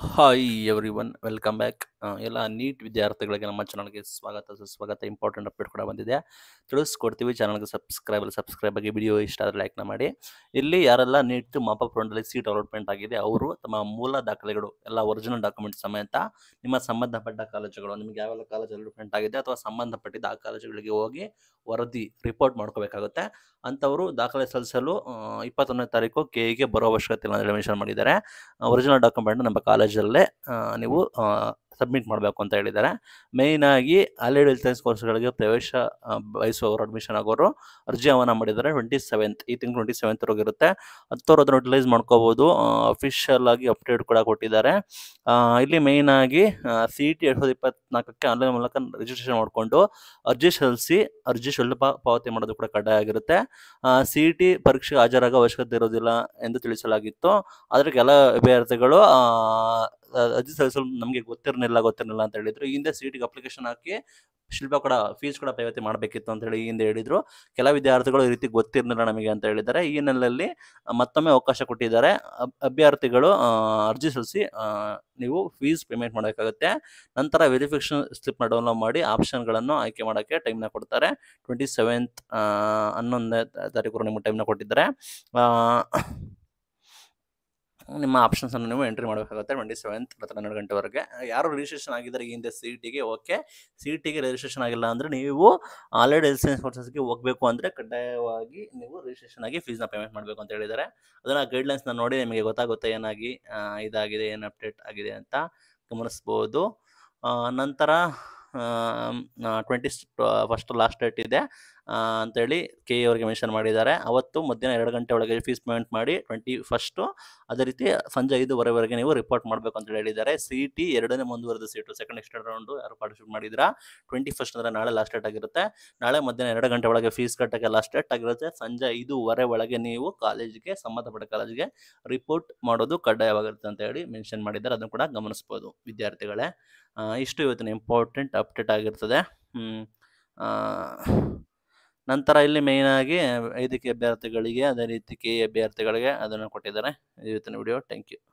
Hi everyone welcome back ಎಲ್ಲ NEET ವಿದ್ಯಾರ್ಥಿಗಳಿಗೆ ನಮ್ಮ ಚಾನಲ್ಗೆ ಸ್ವಾಗತ ಸುಸ್ವಾಗತ ಇಂಪಾರ್ಟೆಂಟ್ ಅಪ್ಡೇಟ್ ಕೂಡ ಬಂದಿದೆ ತಿಳಿಸ್ಕೊಡ್ತೀವಿ ಚಾನಲ್ಗೆ ಸಬ್ಸ್ಕ್ರೈಬ್ ಸಬ್ಸ್ಕ್ರೈಬ್ ಆಗಿ ವಿಡಿಯೋ ಇಷ್ಟ ಆದರೆ ಲೈಕ್ನ ಮಾಡಿ ಇಲ್ಲಿ ಯಾರೆಲ್ಲ ನೀಟ್ ಮಾಪಪ್ ರೌಂಡಲ್ಲಿ ಸೀಟ್ ಅಲಾಟ್ಮೆಂಟ್ ಆಗಿದೆ ಅವರು ತಮ್ಮ ಮೂಲ ದಾಖಲೆಗಳು ಎಲ್ಲ ಒರಿಜಿನಲ್ ಡಾಕ್ಯುಮೆಂಟ್ ಸಮೇತ ನಿಮ್ಮ ಸಂಬಂಧಪಟ್ಟ ಕಾಲೇಜುಗಳು ನಿಮಗೆ ಯಾವೆಲ್ಲ ಕಾಲೇಜ್ ಅಲಾಟ್ಮೆಂಟ್ ಆಗಿದೆ ಅಥವಾ ಸಂಬಂಧಪಟ್ಟಿದ್ದ ಆ ಕಾಲೇಜುಗಳಿಗೆ ಹೋಗಿ ವರದಿ ರಿಪೋರ್ಟ್ ಮಾಡ್ಕೋಬೇಕಾಗುತ್ತೆ ಅಂಥವರು ದಾಖಲೆ ಸಲ್ಲಿಸಲು ಇಪ್ಪತ್ತೊಂದನೇ ತಾರೀಕು ಕೆ ಗೆ ಬರೋ ಅವಶ್ಯಕತೆ ಇಲ್ಲ ಅಂತ ಮೆನ್ಷನ್ ಮಾಡಿದ್ದಾರೆ ಒರಿಜಿನಲ್ ಡಾಕ್ಯುಮೆಂಟ್ ನಮ್ಮ ಕಾಲೇಜಲ್ಲೇ ಆ, ನೀವು ಸಬ್ಮಿಟ್ ಮಾಡಬೇಕು ಅಂತ ಹೇಳಿದ್ದಾರೆ ಮೇಯ್ನ್ ಆಗಿ ಆಲ್ರೆಡಿ ಹೆಲ್ತ್ ಸೈನ್ಸ್ ಕೋರ್ಸ್ಗಳಿಗೆ ಪ್ರವೇಶ ಆ, ಬಯಸುವವರು ಅಡ್ಮಿಷನ್ ಆಗೋರು ಅರ್ಜಿ ಆಹ್ವಾನ ಮಾಡಿದ್ದಾರೆ ಟ್ವೆಂಟಿ ಸೆವೆಂತ್ ಈ ತಿಂಗಳು ಟ್ವೆಂಟಿ ಸೆವೆಂತ್ವರೆಗೆ ಇರುತ್ತೆ ಹತ್ತವ್ರು ಅದನ್ನು ಯುಟಿಲೈಸ್ ಮಾಡ್ಕೋಬೋದು ಅಫಿಷಿಯಲ್ ಆಗಿ ಅಪ್ಡೇಟ್ ಕೂಡ ಕೊಟ್ಟಿದ್ದಾರೆ ಆ, ಇಲ್ಲಿ ಮೇಯ್ನ್ ಆಗಿ ಸಿ ಟಿ ಎರಡು ಸಾವಿರದ ಇಪ್ಪತ್ನಾಲ್ಕಕ್ಕೆ ಆನ್ಲೈನ್ ಮೂಲಕ ರಿಜಿಸ್ಟ್ರೇಷನ್ ಮಾಡಿಕೊಂಡು ಅರ್ಜಿ ಸಲ್ಲಿಸಿ ಅರ್ಜಿ ಶುಲ್ಕ ಪಾವತಿ ಮಾಡೋದು ಕೂಡ ಕಡ್ಡಾಯ ಆಗಿರುತ್ತೆ ಸಿ ಟಿ ಪರೀಕ್ಷೆಗೆ ಹಾಜರಾಗೋ ಅವಶ್ಯಕತೆ ಇರೋದಿಲ್ಲ ಎಂದು ತಿಳಿಸಲಾಗಿತ್ತು ಆದರೆ ಕೆಲ ಅಭ್ಯರ್ಥಿಗಳು ಆ, ಅರ್ಜಿ ಸಲ್ಲಿಸಲು ನಮಗೆ ಗೊತ್ತಿರಲಿಲ್ಲ ಗೊತ್ತಿರಲಿಲ್ಲ ಅಂತ ಹೇಳಿದ್ರು ಈ ಹಿಂದೆ ಸಿ ಟಿಗೆ ಅಪ್ಲಿಕೇಶನ್ ಹಾಕಿ ಶಿಲ್ಪ ಕೂಡ ಫೀಸ್ ಕೂಡ ಪಾವತಿ ಮಾಡಬೇಕಿತ್ತು ಅಂತ ಹೇಳಿ ಈ ಹಿಂದೆ ಹೇಳಿದ್ರು ಕೆಲ ವಿದ್ಯಾರ್ಥಿಗಳು ಈ ರೀತಿ ಗೊತ್ತಿರಲಿಲ್ಲ ನಮಗೆ ಅಂತ ಹೇಳಿದ್ದಾರೆ ಈ ಹಿನ್ನೆಲೆಯಲ್ಲಿ ಮತ್ತೊಮ್ಮೆ ಅವಕಾಶ ಕೊಟ್ಟಿದ್ದಾರೆ ಅಬ್- ಅಭ್ಯರ್ಥಿಗಳು ಆ, ಅರ್ಜಿ ಸಲ್ಲಿಸಿ ಆ, ನೀವು ಫೀಸ್ ಪೇಮೆಂಟ್ ಮಾಡಬೇಕಾಗುತ್ತೆ ನಂತರ ವೆರಿಫಿಕೇಶನ್ ಸ್ಲಿಪ್ನ ಡೌನ್ಲೋಡ್ ಮಾಡಿ ಆಪ್ಷನ್ಗಳನ್ನು ಆಯ್ಕೆ ಮಾಡೋಕ್ಕೆ ಟೈಮ್ನ ಕೊಡ್ತಾರೆ ಟ್ವೆಂಟಿ ಸೆವೆಂತ್ ಹನ್ನೊಂದನೇ ತಾರೀಕು ನಿಮಗೆ ಟೈಮ್ನ ಕೊಟ್ಟಿದ್ದಾರೆ ಆ, ನಿಮ್ಮ ಆಪ್ಷನ್ಸನ್ನು ನೀವು ಎಂಟ್ರಿ ಮಾಡಬೇಕಾಗುತ್ತೆ ಟ್ವೆಂಟಿ ಸೆವೆಂತ್ ಮತ್ತು ಹನ್ನೆರಡು ಗಂಟೆವರೆಗೆ ಯಾರು ರಿಜಿಸ್ಟ್ರೇಷನ್ ಆಗಿದ್ದಾರೆ ಈ ಹಿಂದೆ ಸಿ ಟಿಗೆ ಓಕೆ ಸಿ ಟಿಗೆ ರಿಜಿಸ್ಟ್ರೇಷನ್ ಆಗಿಲ್ಲ ಅಂದರೆ ನೀವು ಆಲ್ರೆಡಿ ಹೆಲ್ತ್ ಸೈನ್ಸ್ ಕೋರ್ಸಸ್ಗೆ ಹೋಗಬೇಕು ಅಂದರೆ ಕಡ್ಡಾಯವಾಗಿ ನೀವು ರಿಜಿಸ್ಟ್ರೇಷನ್ ಆಗಿ ಫೀಸ್ನ ಪೇಮೆಂಟ್ ಮಾಡಬೇಕು ಅಂತ ಹೇಳಿದ್ದಾರೆ ಅದನ್ನು ಗೈಡ್ಲೈನ್ಸ್ನ ನೋಡಿ ನಿಮಗೆ ಗೊತ್ತಾಗುತ್ತೆ ಏನಾಗಿ ಆ, ಇದಾಗಿದೆ ಏನು ಅಪ್ಡೇಟ್ ಆಗಿದೆ ಅಂತ ಗಮನಿಸ್ಬೋದು ಆ, ನಂತರ ಟ್ವೆಂಟಿ ಫಸ್ಟ್ ಲಾಸ್ಟ್ ಡೇಟ್ ಇದೆ ಆ, ಅಂತೇಳಿ ಕೆ ಎ ಅವರಿಗೆ ಮೆನ್ಷನ್ ಮಾಡಿದ್ದಾರೆ ಅವತ್ತು ಮಧ್ಯಾಹ್ನ ಎರಡು ಗಂಟೆ ಒಳಗೆ ಫೀಸ್ ಪೇಮೆಂಟ್ ಮಾಡಿ ಟ್ವೆಂಟಿ ಫಸ್ಟು ಅದೇ ರೀತಿ ಸಂಜೆ ಐದುವರೆವರೆಗೆ ನೀವು ರಿಪೋರ್ಟ್ ಮಾಡಬೇಕು ಅಂತ ಹೇಳಿದ್ದಾರೆ ಸಿ ಟಿ ಎರಡನೇ ಮುಂದುವರೆದ ಸೀಟು ಸೆಕೆಂಡ್ ಎಕ್ಸ್ಟೆಂಡ್ ರೌಂಡು ಯಾರು ಪಾರ್ಟಿಸಿಪೇಟ್ ಮಾಡಿದ್ದೀರಾ ಟ್ವೆಂಟಿ ಫಸ್ಟ್ ಅಂದರೆ ನಾಳೆ ಲಾಸ್ಟ್ ಡೇಟ್ ಆಗಿರುತ್ತೆ ನಾಳೆ ಮಧ್ಯಾಹ್ನ ಎರಡು ಗಂಟೆ ಒಳಗೆ ಫೀಸ್ ಕಟ್ಟಕ್ಕೆ ಲಾಸ್ಟ್ ಡೇಟ್ ಆಗಿರುತ್ತೆ ಸಂಜೆ ಐದೂವರೆ ಒಳಗೆ ನೀವು ಕಾಲೇಜಿಗೆ ಸಂಬಂಧಪಟ್ಟ ಕಾಲೇಜಿಗೆ ರಿಪೋರ್ಟ್ ಮಾಡೋದು ಕಡ್ಡಾಯವಾಗಿರುತ್ತೆ ಅಂತ ಹೇಳಿ ಮೆನ್ಷನ್ ಮಾಡಿದ್ದಾರೆ ಅದನ್ನು ಕೂಡ ಗಮನಿಸ್ಬೋದು ವಿದ್ಯಾರ್ಥಿಗಳೇ ಆ, ಇಷ್ಟು ಇವತ್ತಿನ ಇಂಪಾರ್ಟೆಂಟ್ ಅಪ್ಡೇಟ್ ಆಗಿರ್ತದೆ ಹ್ಮ್. ಆ, ನಂತರ ಇಲ್ಲಿ ಮೇಯ್ನಾಗಿ ವೈದ್ಯಕೀಯ ಅಭ್ಯರ್ಥಿಗಳಿಗೆ ಅದೇ ರೀತಿ ಕೆ ಅಭ್ಯರ್ಥಿಗಳಿಗೆ ಅದನ್ನು ಕೊಟ್ಟಿದ್ದಾರೆ ಇವತ್ತಿನ ವಿಡಿಯೋ ಥ್ಯಾಂಕ್ ಯು